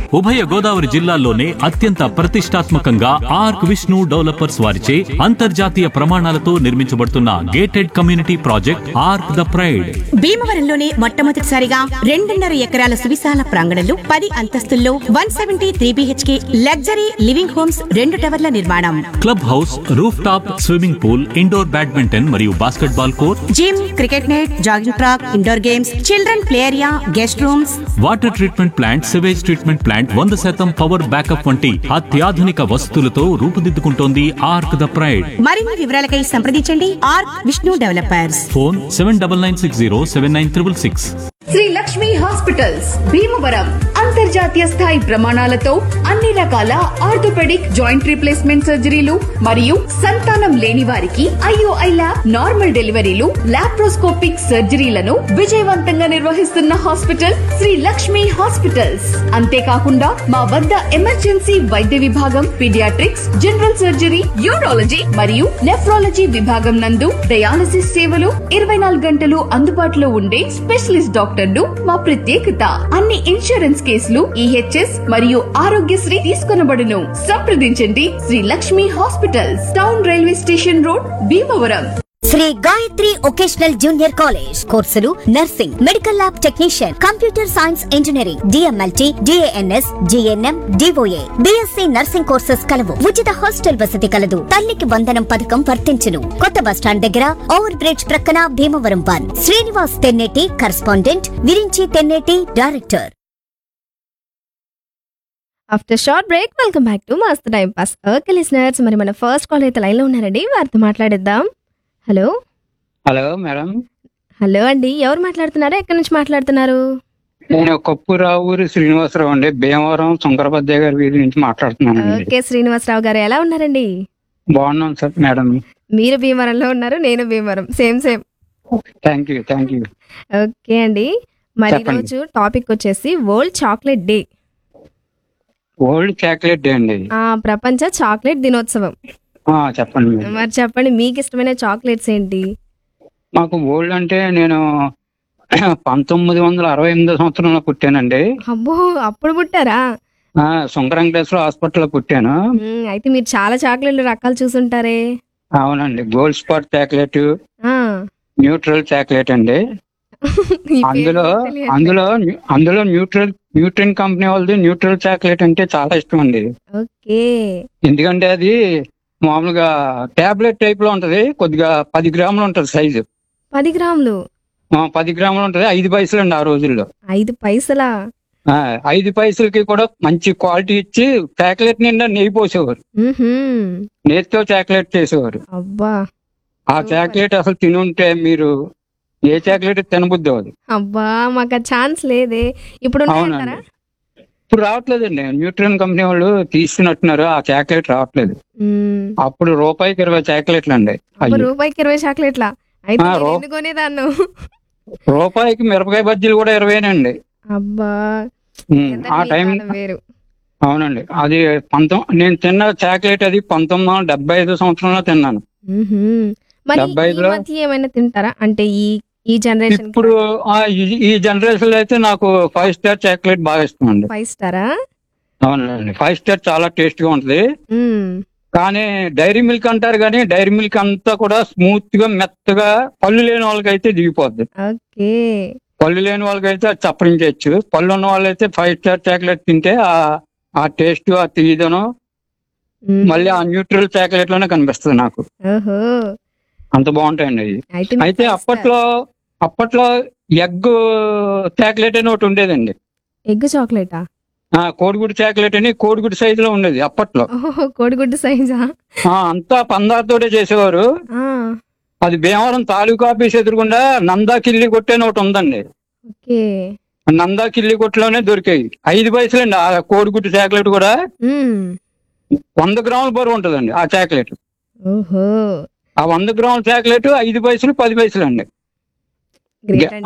ఉభయ గోదావరి జిల్లాల్లోనే అత్యంత ప్రతిష్టాత్మకంగా ఆర్క్ విష్ణు డెవలపర్స్ వారిచే అంతర్జాతీయ ప్రమాణాలతో నిర్మించబడుతున్న gated community project arc the pride భీమవరంలోనే మొట్టమొదటిసారిగా రెండున్నర ఎకరాల సువిశాల ప్రాంగణంలో పది అంతస్తుల్లో one seventy three BHK luxury living homes రెండు టవర్ల నిర్మాణం club house roof top swimming pool indoor badminton మరియు basketball court gym cricket net jogging track indoor games children play area guest rooms water treatment plant sewage treatment plant వంద శాతం power backup వంటి అత్యాధునిక వసతులతో రూపుదిద్దుకుంటోంది arc the pride మరిన్ని వివరాలకై సంప్రదించండి arc Vishnu developers phone seven double nine six zero seven nine triple six Sri Lakshmi hospitals Bhimavaram అంతర్జాతీయ స్థాయి ప్రమాణాలతో అన్ని రకాల ఆర్థోపెడిక్ జాయింట్ రీప్లేస్మెంట్ సర్జరీలు మరియు సంతానం లేని వారికి ఐఓఐ ల్యాబ్ నార్మల్ డెలివరీలు లాప్రోస్కోపిక్ సర్జరీలను విజయవంతంగా నిర్వహిస్తున్న హాస్పిటల్ శ్రీ లక్ష్మి హాస్పిటల్స్ అంతేకాకుండా మా వద్ద ఎమర్జెన్సీ వైద్య విభాగం పీడియాట్రిక్స్ జనరల్ సర్జరీ యూరాలజీ మరియు నెఫ్రాలజీ విభాగం నందు డయాలసిస్ సేవలు ఇరవై నాలుగు గంటలు అందుబాటులో ఉండే స్పెషలిస్ట్ డాక్టర్లు మా ప్రత్యేకత అన్ని ఇన్సూరెన్స్ కేసులు ఈహెచ్ఎస్ మరియు ఆరోగ్యశ్రీ తీసుకొనబడును సంప్రదించండి Sri Lakshmi hospitals town railway station road Bhimavaram Sri Gayatri vocational junior college కోర్సులు nursing medical lab technician computer science engineering DMLT DNS GNM DOA BSc nursing courses కలవు ఉచిత హాస్టల్ వసతి కలదు తల్లికి వందనం పథకం వర్తించును కొత్త బస్టాండ్ దగ్గర ఓవర్ బ్రిడ్జ్ ప్రక్కన Bhimavaram one Srinivas Tenneti correspondent Virinchi Tenneti director after short break welcome back to Mast time pass okay listeners మరి మన ఫస్ట్ కాల్ అయితే లైన్లో ఉన్నారండి వారితో మాట్లాడిద్దాం హలో హలో మేడం హలో అండి ఎవరు మాట్లాడుతున్నారు ఎక్కడి నుంచి మాట్లాడుతున్నారు నేను కొప్పురావూరి శ్రీనివాసరావు అండి భీమవరం శంకరపద్య గారి వీధి నుంచి మాట్లాడుతున్నానండి ఓకే శ్రీనివాసరావు గారు ఎలా ఉన్నారండి బాగున్నాం సార్ మేడం మీరు భీమవరంలో ఉన్నారు నేను Bhimavaram same same thank you thank you okay అండి మరి చెప్పండి. ఈరోజు టాపిక్ వచ్చేసి world chocolate day old chocolate day అండి ఆ ప్రపంచ చాక్లెట్ దినోత్సవం ఆ, చెప్పండి మేడం మరి చెప్పండి మీకు ఇష్టమైన చాక్లెట్స్ ఏంటి మాకు ఓల్డ్ అంటే నేను పంతొమ్మిది వందల అరవై ఎనిమిదో సంవత్సరంలో పుట్టానండి అబ్బో అప్పుడు పుట్టారా ఆ, శంకరంకటేశ్వర హాస్పిటల్లో పుట్టాను మ్మ్, అయితే మీరు చాలా చాక్లెట్లు రకాలు చూసుంటారే అవునండి గోల్డ్ స్పాట్ చాక్లెట్ ఆ న్యూట్రల్ చాక్లెట్ అండి ఈ పేరు అందులో తెలియట్లే. అందులో అందులో న్యూట్రల్ న్యూట్రిన్ కంపెనీ వాళ్ళది న్యూట్రల్ చాక్లెట్ అంటే చాలా ఇష్టం అండి ఓకే ఎందుకంటే అది మామూలుగా టాబ్లెట్ టైప్ లో ఉంటది కొద్దిగా పది గ్రాములు ఉంటది సైజు పది గ్రాములు ఆ, పది గ్రాములు ఉంటది ఐదు పైసలు అండి ఆ రోజుల్లో ఐదు పైసలా ఆ, ఐదు పైసలకి కూడా మంచి క్వాలిటీ ఇచ్చి చాక్లెట్ నిండా నెయ్యి పోసేవారు మ్మ్హ్మ్. నెయ్యితో చాక్లెట్ చేసేవారు అబ్బా ఆ చాక్లెట్ అసలు తినుంటే మీరు ఏ చాక్లెట్ తినబుద్ది అవ్వదు అబ్బా మాకు ఆ ఛాన్స్ లేదే ఇప్పుడు ఉన్నాయంటారా అవునండి ఇప్పుడు రావట్లేదండి న్యూట్రియన్ కంపెనీ వాళ్ళు తీసుకున్నట్టున్నారు ఆ చాక్లెట్ రావట్లేదు మ్మ్. అప్పుడు రూపాయికి ఇరవై చాక్లెట్లు అండి అబ్బా, అయ్యి రూపాయికి ఇరవై చాక్లెట్లా అయితే ఆ, నేను రూ- ఎందుకు కొనేదాన్ను రూపాయికి మిరపకాయ బజ్జీలు కూడా ఇరవైనండి అబ్బా ఉమ్, ఎంత ఆ మీ టైం కాలం వేరు అవునండి అది పంతొమ్మిది నేను తిన్న చాక్లెట్ అది పంతొమ్మిది వందల డెబ్బై ఐదు సంవత్సరంలో తిన్నాను మ్మ్హ్మ్. మరి డెబ్బై ఈ ఐదులో- మధ్య ఏమైనా తింటారా అంటే ఈ ఈ జనరేషన్ ఇప్పుడు ఆ, ఈ- ఈ జనరేషన్ లో అయితే నాకు ఫైవ్ స్టార్ చాక్లెట్ బాగా ఇష్టం అండి ఫైవ్ స్టారా అవునండి ఫైవ్ స్టార్ చాలా టేస్ట్ గా ఉంటది మ్మ్. కానీ డైరీ మిల్క్ అంటారు కానీ డైరీ మిల్క్ అంతా కూడా స్మూత్ గా మెత్తగా పళ్ళు లేని వాళ్ళకైతే దిగిపోద్ది ఓకే పళ్ళు లేని వాళ్ళకైతే అది చప్పరించవచ్చు పళ్ళు ఉన్న వాళ్ళైతే ఫైవ్ స్టార్ చాక్లెట్ తింటే ఆ ఆ టేస్ట్ ఆ తీయదనం మ్మ్. మళ్ళీ ఆ న్యూట్రల్ చాక్లెట్ లోనే కనిపిస్తుంది నాకు ఓహో అంత బాగుంటాయండి అవి అయితే మీకు అయితే five star. అప్పట్లో అప్పట్లో ఎగ్ చాక్లెట్ అని ఒకటి ఉండేదండి ఎగ్ చాక్లెటా ఆ కోడిగుడ్డు చాక్లెట్ అని కోడిగుడ్డు సైజు లో ఉండేది అప్పట్లో ఓహో కోడిగుడ్డు సైజా ఆ అంతా పందాతోటే చేసేవారు ఆ, అది భీమవరం తాలూకా ఆఫీస్ ఎదురుగుండా నందా కిల్లి కొట్టే అని ఒకటి ఉందండి ఓకే నందా కిల్లి కొట్టులోనే దొరికాయి ఐదు పైసలండి ఆ కోడిగుడ్డు చాక్లెట్ కూడా మ్మ్. వంద గ్రాముల బరువు ఉంటుందండి ఆ చాక్లెట్ ఓహో ఆ వంద గ్రాముల చాక్లెట్ ఐదు పైసలు పది పైసలు అండి గ్రేట్